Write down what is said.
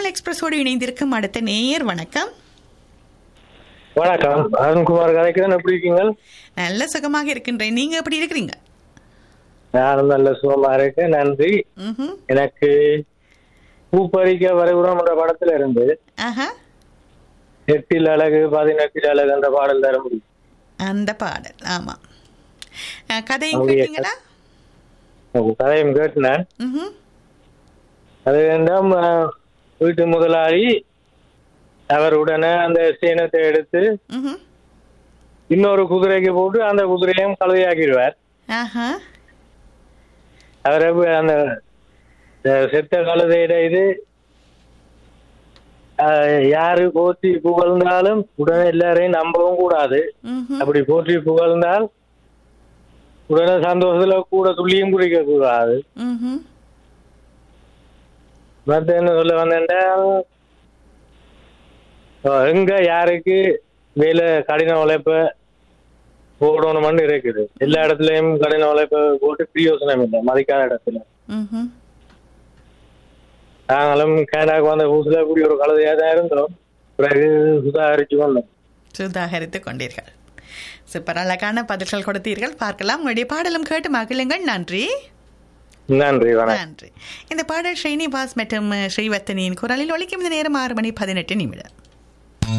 தமிழ் எக்ஸ்பிரஸோடு இணைந்திருக்கும் அடுத்த நேயர் வணக்கம் வணக்கம் அருண்குமார் கதைக்கிறேன் எப்படி இருக்கீங்க நல்ல சுகமாக இருக்கின்றேன் நீங்க எப்படி இருக்கிறீங்க நானும் நல்ல சுகமா இருக்கேன் நன்றி ம்ஹும். எனக்கு பூப்பறிக்க வரைபடம் என்ற படத்துல இருந்து ஆஹா எட்டில் அழகு பதினெட்டில் அழகு அந்த பாடல் தர முடியும் அந்த பாடல் ஆமா அஹ், கதையும் அவருடைய கேட்டீங்களா உங்க கதையும் கேட்டினேன் ம்ஹும். அது வேண்டாம் அஹ், வீட்டு முதலாளி அவர் உடனே அந்த சேனத்தை எடுத்து ம்ஹும். இன்னொரு குதிரைக்கு போட்டு அந்த குதிரையும் கழுதையாக்கிடுவார் ஆஹா அவரை போய் அந்த அஹ், செத்த கழுதையிட இது அஹ், யாரு போற்றி புகழ்ந்தாலும் உடனே எல்லாரையும் நம்பவும் கூடாது ம்ஹும். அப்படி போற்றி புகழ்ந்தால் உடனே சந்தோஷத்துல கூட துள்ளியும் குடிக்க கூடாது ம்ஹும். மத்த என்ன சொல்ல வந்தேன்டா அஹ், எங்க யாருக்கு வேலை கடின உழைப்ப போடணும்னு இருக்குது எல்லா இடத்துலயும் கடின உழைப்ப போட்டு பிரயோசனம் இல்லை மதிக்காத இடத்துல ம்ஹும். நாங்களும் கேனாக்கு வந்த புதுசுல கூடிய ஒரு கழுதையா தான் இருந்தோம் பிறகு சுதாகரிச்சு வந்தோம் சுதாகரித்துக் கொண்டீர்கள் சூப்பர் அழகான பதில்கள் கொடுத்தீர்கள் பார்க்கலாம் உங்களுடைய பாடலும் கேட்டு மகிழுங்கள் நன்றி நன்றி வணக்கம் நன்றி இந்த பாடல் ஸ்ரீனிவாஸ் மற்றும் ஸ்ரீவர்த்தனியின் குரலில் ஒலிக்கும் இந்த நேரம் ஆறு மணி பதினெட்டு நிமிடம்